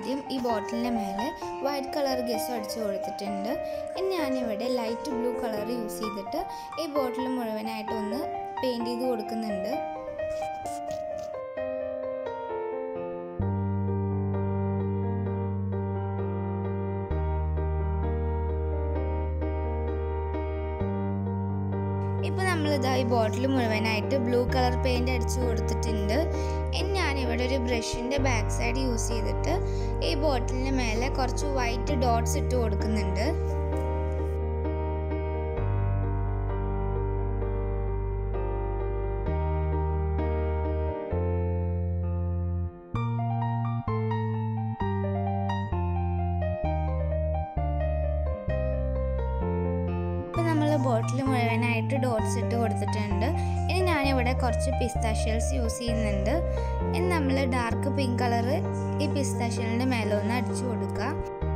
ആദ്യം ഈ ബോട്ടിലിൻ്റെ മേലെ വൈറ്റ് കളർ ഗസ് അടിച്ചു കൊടുത്തിട്ടുണ്ട് ഇനി ഞാനിവിടെ ലൈറ്റ് ബ്ലൂ കളർ യൂസ് ചെയ്തിട്ട് ഈ ബോട്ടിൽ മുഴുവനായിട്ട് ഒന്ന് പെയിൻറ് ചെയ്ത് കൊടുക്കുന്നുണ്ട് ഇപ്പോൾ നമ്മളിതാ ഈ ബോട്ടിൽ മുഴുവനായിട്ട് ബ്ലൂ കളർ പെയിൻറ് അടിച്ചു കൊടുത്തിട്ടുണ്ട് ഇനി ഞാനിവിടെ ഒരു ബ്രഷിൻ്റെ ബാക്ക് സൈഡ് യൂസ് ചെയ്തിട്ട് ഈ ബോട്ടിലിന് മേലെ കുറച്ച് വൈറ്റ് ഡോട്ട്സ് ഇട്ട് കൊടുക്കുന്നുണ്ട് ഇപ്പോൾ നമ്മൾ ബോട്ടിൽ മുഴുവനായിട്ട് ഡോട്ട്സ് ഇട്ട് കൊടുത്തിട്ടുണ്ട് ഇനി ഞാനിവിടെ കുറച്ച് പിസ്താഷ്യൽസ് യൂസ് ചെയ്യുന്നുണ്ട് ഇനി നമ്മൾ ഡാർക്ക് പിങ്ക് കളറ് ഈ പിസ്താഷ്യലിൻ്റെ മേലെ ഒന്ന് അടിച്ചു കൊടുക്കുക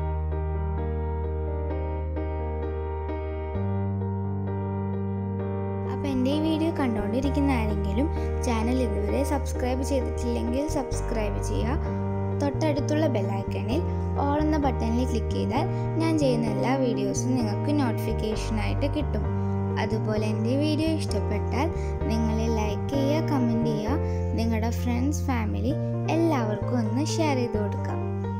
അപ്പോൾ എൻ്റെ ഈ വീഡിയോ കണ്ടുകൊണ്ടിരിക്കുന്ന ആരെങ്കിലും ചാനൽ ഇതുവരെ സബ്സ്ക്രൈബ് ചെയ്തിട്ടില്ലെങ്കിൽ സബ്സ്ക്രൈബ് ചെയ്യുക തൊട്ടടുത്തുള്ള ബെല്ലൈക്കണിൽ ഓൾ എന്ന ബട്ടണിൽ ക്ലിക്ക് ചെയ്താൽ ഞാൻ ചെയ്യുന്ന എല്ലാ വീഡിയോസും നിങ്ങൾക്ക് നോട്ടിഫിക്കേഷനായിട്ട് കിട്ടും അതുപോലെ എൻ്റെ വീഡിയോ ഇഷ്ടപ്പെട്ടാൽ നിങ്ങൾ ലൈക്ക് ചെയ്യുക കമൻറ്റ് ചെയ്യുക നിങ്ങളുടെ ഫ്രണ്ട്സ് ഫാമിലി എല്ലാവർക്കും ഒന്ന് ഷെയർ ചെയ്ത് കൊടുക്കാം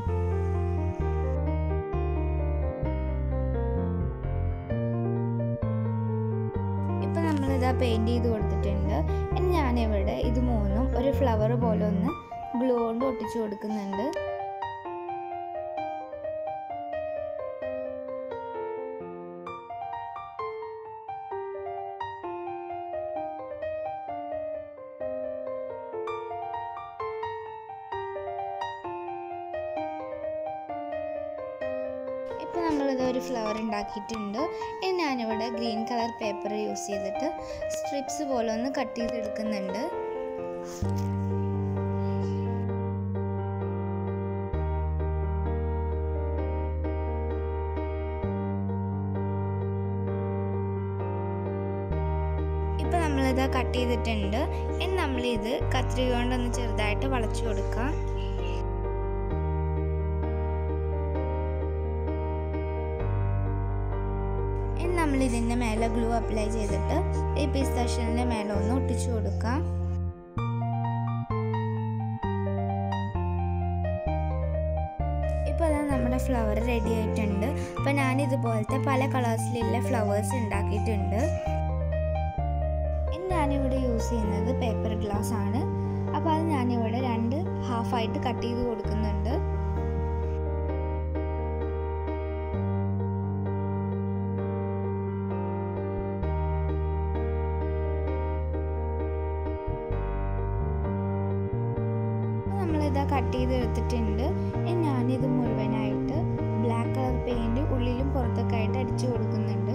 ഇപ്പം നമ്മളിതാ പെയിൻറ് ചെയ്ത് കൊടുത്തിട്ടുണ്ട് ഇനി ഞാനിവിടെ ഇത് മൂന്നും ഒരു ഫ്ലവർ പോലെ ഒന്ന് ഗ്ലൂ കൊണ്ട് ഒട്ടിച്ചു കൊടുക്കുന്നുണ്ട് ഇപ്പോൾ നമ്മളിത് ഒരു ഫ്ലവർ ഉണ്ടാക്കിയിട്ടുണ്ട് ഇനി ഞാനിവിടെ ഗ്രീൻ കളർ പേപ്പർ യൂസ് ചെയ്തിട്ട് സ്ട്രിപ്സ് പോലെ ഒന്ന് കട്ട് ചെയ്തെടുക്കുന്നുണ്ട് ഇപ്പം നമ്മളിത് കട്ട് ചെയ്തിട്ടുണ്ട് ഇനി നമ്മളിത് കത്രിക കൊണ്ടൊന്ന് ചെറുതായിട്ട് വളച്ചു കൊടുക്കാം ഇനി നമ്മൾ ഇതിൻ്റെ മേലെ ഗ്ലൂ അപ്ലൈ ചെയ്തിട്ട് ഈ പിസ്താഷ്യലിൻ്റെ മേലെ ഒന്ന് ഒട്ടിച്ചു കൊടുക്കാം ഇപ്പോൾ അതാ നമ്മുടെ ഫ്ലവർ റെഡി ആയിട്ടുണ്ട് അപ്പോൾ ഞാൻ ഇതുപോലത്തെ പല കളേഴ്സിലുള്ള ഫ്ലവേഴ്സ് ഉണ്ടാക്കിയിട്ടുണ്ട് ഇനി ഞാനിവിടെ യൂസ് ചെയ്യുന്നത് പേപ്പർ ഗ്ലാസ് ആണ് അപ്പോൾ അത് ഞാനിവിടെ രണ്ട് ഹാഫായിട്ട് കട്ട് ചെയ്ത് കൊടുക്കുന്നുണ്ട് നമ്മളിതാ കട്ട് ചെയ്ത് എടുത്തിട്ടുണ്ട് ഇനി ഞാനിത് മുഴുവനായിട്ട് ബ്ലാക്ക് കളർ പെയിൻറ് ഉള്ളിലും പുറത്തൊക്കെ ആയിട്ട് അടിച്ചു കൊടുക്കുന്നുണ്ട്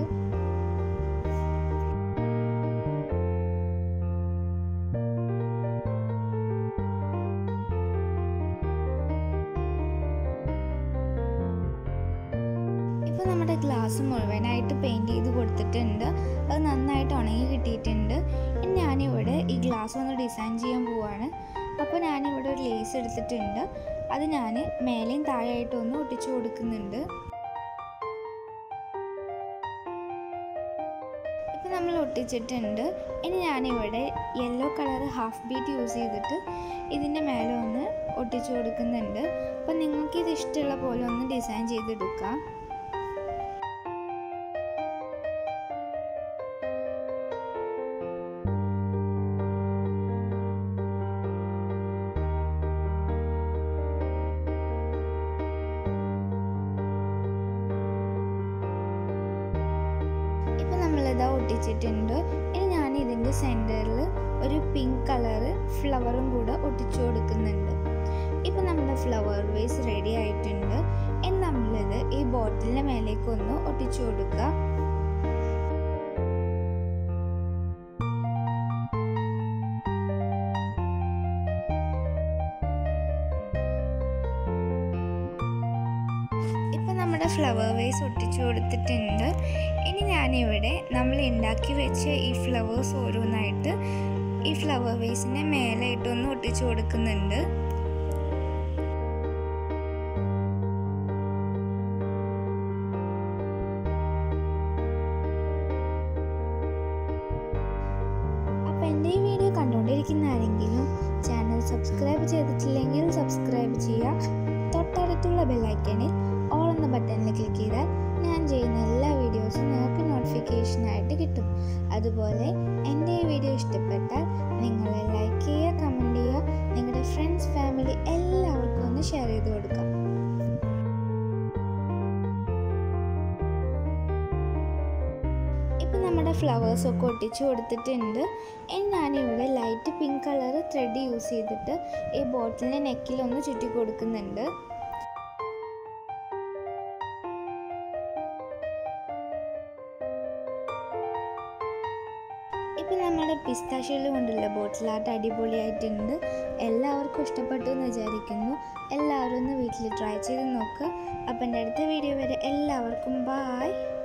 ഇപ്പോൾ നമ്മുടെ ഗ്ലാസ് മുഴുവനായിട്ട് പെയിൻറ് ചെയ്ത് കൊടുത്തിട്ടുണ്ട് അത് നന്നായിട്ട് ഉണങ്ങി കിട്ടിയിട്ടുണ്ട് ഇനി ഞാനിവിടെ ഈ ഗ്ലാസ് ഒന്ന് ഡിസൈൻ ചെയ്യാൻ പോവാണ് അപ്പോൾ ഞാനിവിടെ ഒരു ലേസ് എടുത്തിട്ടുണ്ട് അത് ഞാൻ മേലെയും താഴെയായിട്ടും ഒന്ന് ഒട്ടിച്ചു കൊടുക്കുന്നുണ്ട് ഇപ്പം നമ്മൾ ഒട്ടിച്ചിട്ടുണ്ട് ഇനി ഞാനിവിടെ yellow colour half bead use ചെയ്തിട്ട് ഇതിൻ്റെ മേലെ ഒന്ന് ഒട്ടിച്ചു കൊടുക്കുന്നുണ്ട് അപ്പം നിങ്ങൾക്ക് ഇത് ഇഷ്ടമുള്ള പോലെ ഒന്ന് ഡിസൈൻ ചെയ്തെടുക്കാം ഇപ്പം നമ്മളിതാ ഒട്ടിച്ചിട്ടുണ്ട് ഇനി ഞാൻ ഇതിൻ്റെ സെൻറ്ററിൽ ഒരു പിങ്ക് കളറ് ഫ്ലവറും കൂടെ ഒട്ടിച്ചു കൊടുക്കുന്നുണ്ട് ഇപ്പം നമ്മുടെ ഫ്ലവർ വേസ് റെഡി ആയിട്ടുണ്ട് ഇനി നമ്മളിത് ഈ ബോട്ടിലിൻ്റെ മേലേക്ക് ഒന്ന് ഒട്ടിച്ചു കൊടുക്കുക ഇപ്പം നമ്മുടെ ഫ്ലവർ വേസ് ഒട്ടിച്ചു കൊടുത്തിട്ടുണ്ട് ഇനി ഞാനിവിടെ നമ്മൾ ഉണ്ടാക്കി വെച്ച ഈ ഫ്ലവേഴ്സ് ഓരോന്നായിട്ട് ഈ ഫ്ലവർ വേസിൻ്റെ മേലായിട്ടൊന്ന് ഒട്ടിച്ചു കൊടുക്കുന്നുണ്ട് എൻ്റെ ഈ വീഡിയോ കണ്ടുകൊണ്ടിരിക്കുന്ന ആരെങ്കിലും ചാനൽ സബ്സ്ക്രൈബ് ചെയ്തിട്ടില്ലെങ്കിൽ സബ്സ്ക്രൈബ് ചെയ്യുക തൊട്ടടുത്തുള്ള ബെല്ലൈക്കണിൽ ഓൾ എന്ന ബട്ടണിൽ ക്ലിക്ക് ചെയ്താൽ ഞാൻ ചെയ്യുന്ന എല്ലാ വീഡിയോസും നിങ്ങൾക്ക് നോട്ടിഫിക്കേഷനായിട്ട് കിട്ടും അതുപോലെ എൻ്റെ ഈ വീഡിയോ ഇഷ്ടപ്പെട്ടാൽ നിങ്ങൾ ലൈക്ക് ചെയ്യുക കമൻറ്റ് ചെയ്യുക നിങ്ങളുടെ ഫ്രണ്ട്സ് ഫാമിലി എല്ലാവർക്കും ഒന്ന് ഷെയർ ചെയ്ത് കൊടുക്കുക ഇപ്പം നമ്മുടെ ഫ്ലവേഴ്സൊക്കെ ഒട്ടിച്ച് കൊടുത്തിട്ടുണ്ട് ഇനി ഞാനിവിടെ light pink colour thread use ചെയ്തിട്ട് ഈ ബോട്ടിലിൻ്റെ നെക്കിലൊന്ന് ചുറ്റി കൊടുക്കുന്നുണ്ട് ഇപ്പം നമ്മുടെ പിസ്താഷ്യയിൽ കൊണ്ടുള്ള ബോട്ടിൽ ആർട്ട് അടിപൊളിയായിട്ടുണ്ട് എല്ലാവർക്കും ഇഷ്ടപ്പെട്ടു എന്ന് വിചാരിക്കുന്നു എല്ലാവരും ഒന്ന് വീട്ടിൽ ട്രൈ ചെയ്ത് നോക്കുക അപ്പം എൻ്റെ അടുത്ത വീഡിയോ വരെ എല്ലാവർക്കും ബായ്